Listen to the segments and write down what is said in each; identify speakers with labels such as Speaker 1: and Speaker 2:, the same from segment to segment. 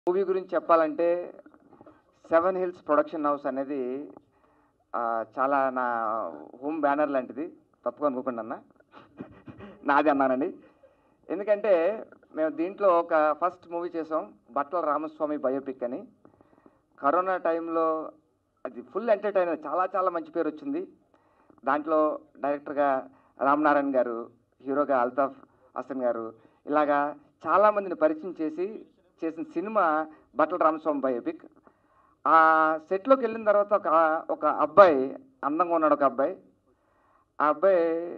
Speaker 1: movie గురించి చెప్పాలంటే seven hills production house అనేది ఆ, చాలా నా హోమ్ బ్యానర్ లాంటిది తప్పుగా అనుకోకుండా అన్న నాది అన్నానండి ఎందుకంటే మేము దీంట్లో ఒక ఫస్ట్ మూవీ చేసాం బట్ల రామస్వామి బయోపిక్ అని కరోనా టైంలో అది ఫుల్ ఎంటర్టైనర్ చాలా చాలా మంచి పేరు వచ్చింది దాంట్లో డైరెక్టర్గా రామనారాయణ గారు హీరోగా అల్తాఫ్ హసన్ గారు ఇలాగా చాలామందిని పరిచయం చేసి చేసిన సినిమా బట్ల రామస్వామి బయోపిక్ ఆ సెట్లోకి వెళ్ళిన తర్వాత ఒక ఒక అబ్బాయి అందంగా ఉన్నాడు ఒక అబ్బాయి ఆ అబ్బాయి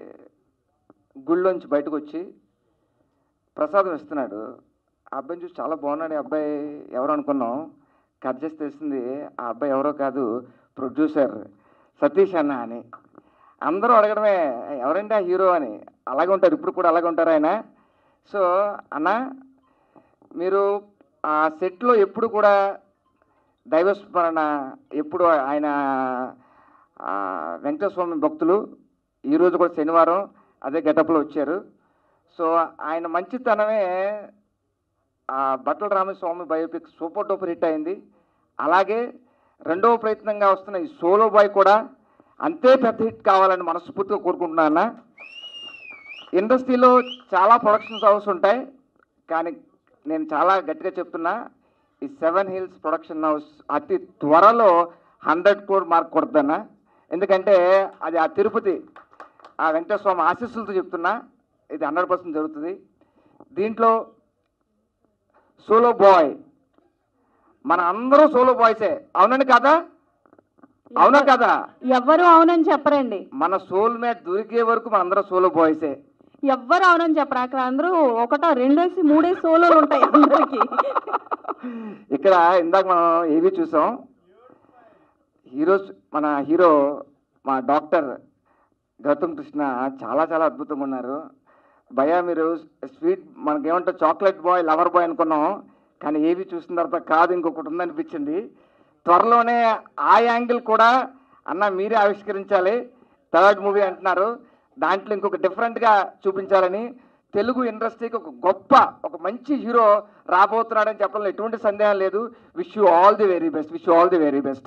Speaker 1: గుళ్ళోంచి బయటకు వచ్చి ప్రసాదం ఇస్తున్నాడు ఆ అబ్బాయిని చూసి చాలా బాగున్నాడు ఈ అబ్బాయి ఎవరు అనుకున్నాం కట్ చేసి తెలిసింది ఆ అబ్బాయి ఎవరో కాదు ప్రొడ్యూసర్ సతీష్ అన్న అని అందరూ అడగడమే ఎవరంటే ఆ హీరో అని అలాగే ఉంటారు ఇప్పుడు కూడా అలాగే ఉంటారు ఆయన సో అన్న మీరు ఆ సెట్లో ఎప్పుడు కూడా దైవస్మరణ ఎప్పుడు ఆయన ఆ, వెంకటేశ్వర స్వామి భక్తులు ఈరోజు కూడా శనివారం అదే గెటప్లో వచ్చారు సో ఆయన మంచితనమే ఆ Battala Ramaswamy biopic super duper hit అయింది అలాగే రెండవ ప్రయత్నంగా వస్తున్న ఈ సోలో బాయ్ కూడా అంతే పెద్ద హిట్ కావాలని మనస్ఫూర్తిగా కోరుకుంటున్నా అన్న ఇండస్ట్రీలో చాలా ప్రొడక్షన్స్ హౌస్ ఉంటాయి కానీ నేను చాలా గట్టిగా చెప్తున్నా ఈ సెవెన్ హిల్స్ ప్రొడక్షన్ హౌస్ అతి త్వరలో హండ్రెడ్ కోడ్ మార్క్ కొడుతున్నా ఎందుకంటే అది ఆ తిరుపతి ఆ వెంకటేశ్వర స్వామి ఆశీస్సులతో చెప్తున్నా ఇది హండ్రెడ్ పర్సెంట్ జరుగుతుంది దీంట్లో సోలో బాయ్ మన అందరూ సోలో బాయ్సే అవునండి కదా అవునా కదా
Speaker 2: ఎవ్వరు అవునని చెప్పరండి
Speaker 1: మన సోల్ మేట్ దొరికే వరకు మన అందరూ సోలో బాయ్సే
Speaker 2: ఎవ్వరు అవునని చెప్పరు అక్కడ అందరూ ఒకటో రెండేసి మూడేసి సోలోలు ఉంటాయి అందరికి
Speaker 1: ఇక్కడ ఇందాక మనం ఏవి చూసాం హీరోస్ మన హీరో మా డాక్టర్ గౌతమ్ కృష్ణ చాలా చాలా అద్భుతంగా ఉన్నారు భయ మీరు స్వీట్ మనకేమంటే చాక్లెట్ బాయ్ లవర్ బాయ్ అనుకున్నాం కానీ ఏవి చూసిన తర్వాత కాదు ఇంకొకటి ఉందనిపించింది త్వరలోనే ఆ యాంగిల్ కూడా అన్న మీరే ఆవిష్కరించాలి థర్డ్ మూవీ అంటున్నారు దాంట్లో ఇంకొక డిఫరెంట్గా చూపించాలని తెలుగు ఇండస్ట్రీకి ఒక గొప్ప ఒక మంచి హీరో రాబోతున్నాడని చెప్పడంలో ఎటువంటి సందేహం లేదు wish you all the very best wish you all the very best